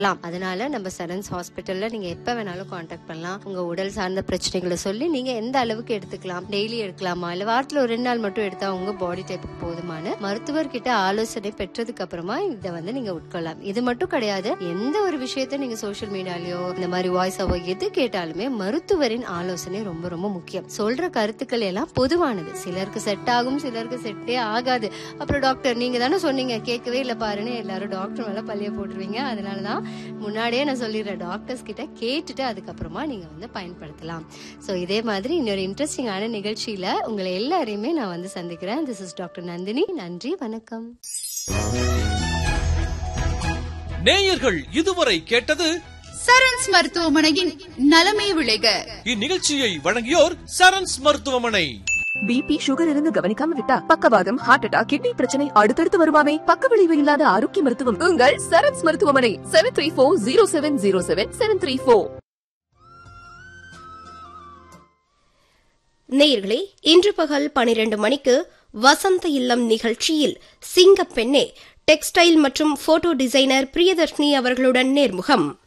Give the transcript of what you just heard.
பண்ணலாம் அதனால நம்ம சரன்ஸ் ஹாஸ்பிட்டல்ல நீங்க எப்ப வேணாலும் காண்டாக்ட் பண்ணலாம் உங்க உடல் சார்ந்த பிரச்சனைகளை சொல்லி நீங்க எந்த அளவுக்கு எடுத்துக்கலாம் டெய்லி எடுக்கலாமா இல்ல வாரத்துல ஒரு ரெண்டு நாள் மட்டும் எடுத்தா உங்க பாடி டைப்புக்கு போதுமான மருத்துவர் கிட்ட ஆலோசனை பெற்றதுக்கு அப்புறமா இதை வந்து நீங்க உட்கொள்ளலாம் இது மட்டும் கிடையாது எந்த ஒரு விஷயத்த நீங்க சோஷியல் மீடியாலயோ இந்த மாதிரி வாய்ஸ் ஓவோ எது கேட்டாலுமே மருத்துவரின் ஆலோசனை ரொம்ப ரொம்ப முக்கியம் சொல்ற கருத்துக்கள் எல்லாம் பொதுவானது சிலருக்கு செட் ஆகும் சிலருக்கு செட்டே ஆகாது அப்புறம் டாக்டர் நீங்க தானே சொன்னீங்க கேட்கவே இல்ல பாருன்னு எல்லாரும் டாக்டர் மேல பள்ளிய போட்டுருவீங்க அதனாலதான் முன்னாடியே நான் சொல்லிடுறேன் டாக்டர்ஸ் கிட்ட கேட்டுட்டு அதுக்கப்புறமா நீங்க வந்து பயன்படுத்தலாம் சோ இதே மாதிரி இன்னொரு இன்ட்ரெஸ்டிங்கான நிகழ்ச்சியில உங்களை எல்லாரையுமே நான் வந்து சந்திக்கிறேன் திஸ் இஸ் டாக்டர் நந்தினி நன்றி வணக்கம் நேயர்கள் இதுவரை கேட்டது சரண்ஸ் மருத்துவமனையின் நலமே விளைக இந்நிகழ்ச்சியை வழங்கியோர் சரண்ஸ் மருத்துவமனை பிபி சுகர் இருந்து கவனிக்காம விட்டா பக்கவாதம் ஹார்ட் அட்டாக் கிட்னி பிரச்சனை அடுத்தடுத்து வருமாமே பக்க விளைவு இல்லாத ஆரோக்கிய மருத்துவம் உங்கள் சரத்ஸ் மருத்துவமனை seven three four zero seven zero seven seven three four நேயர்களே இன்று பகல் பனிரெண்டு மணிக்கு வசந்த இல்லம் நிகழ்ச்சியில் சிங்கப்பெண்ணே டெக்ஸ்டைல் மற்றும் போட்டோ டிசைனர் பிரியதர்ஷினி அவர்களுடன் நேர்முகம்